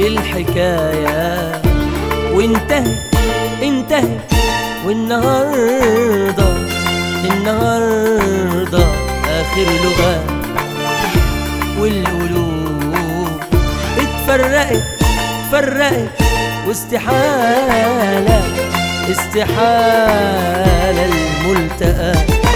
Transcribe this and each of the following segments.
الحكاية وانتهت انتهت والنهاردة النهاردة آخر لغة والقلوب اتفرقت اتفرقت واستحالة استحالة الملتقى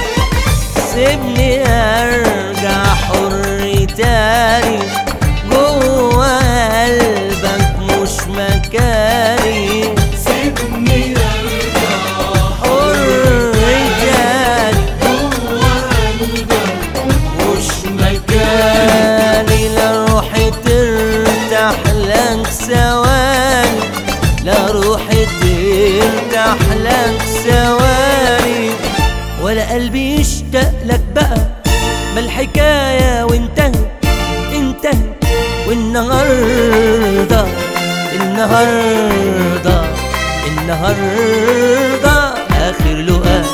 سيبني ارجع حر تاني جوه قلبك مش مكاني سيبني ارجع حر تاني جوه قلبك مش مكاني لا روحي ترتاح لك ثواني لا روحي ترتاح لك ثواني ولا قلبي يشتاق لك بقى ما الحكاية وانتهت انتهت والنهاردة النهاردة النهاردة آخر لقاء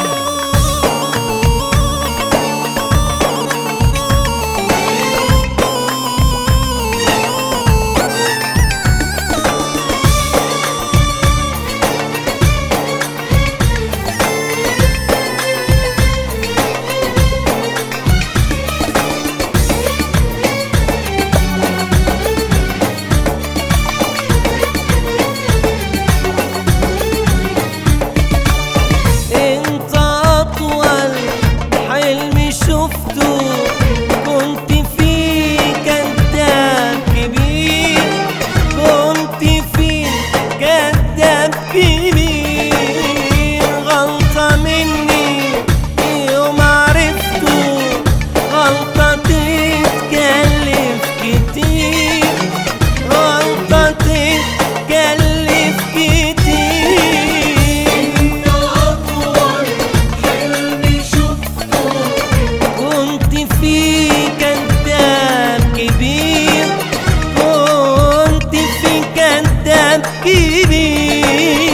انت اطول حلم شفته كنت فيه كذاب كبير كنت فيه كذاب كبير غلطة مني يوم عرفته غلطة تتكلف كتير غلطة تتكلف كتير انت اطول حلم شفته كنت في كذاب كبير كنت في كذاب كبير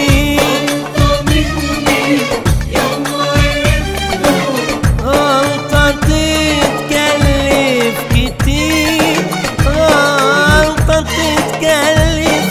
مني يوم عرفته غلطة تتكلف كتير غلطة تتكلف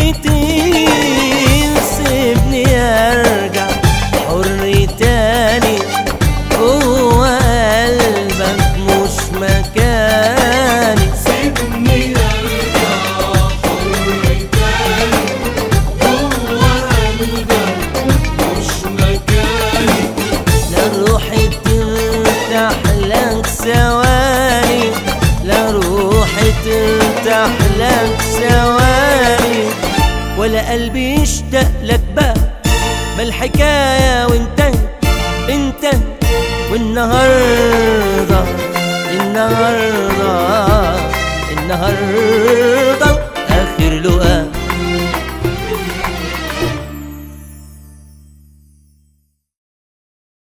كتير سيبني ارجع حر تاني جوه قلبك مش مكاني سيبني ارجع حر تاني جوه قلبك مش مكاني لا روحي ترتاح لك ثواني لا روحي ترتاح لك ثواني ولا قلبي يشتاق لك بقى ما الحكاية وانتهت انتهت والنهاردة النهاردة النهاردة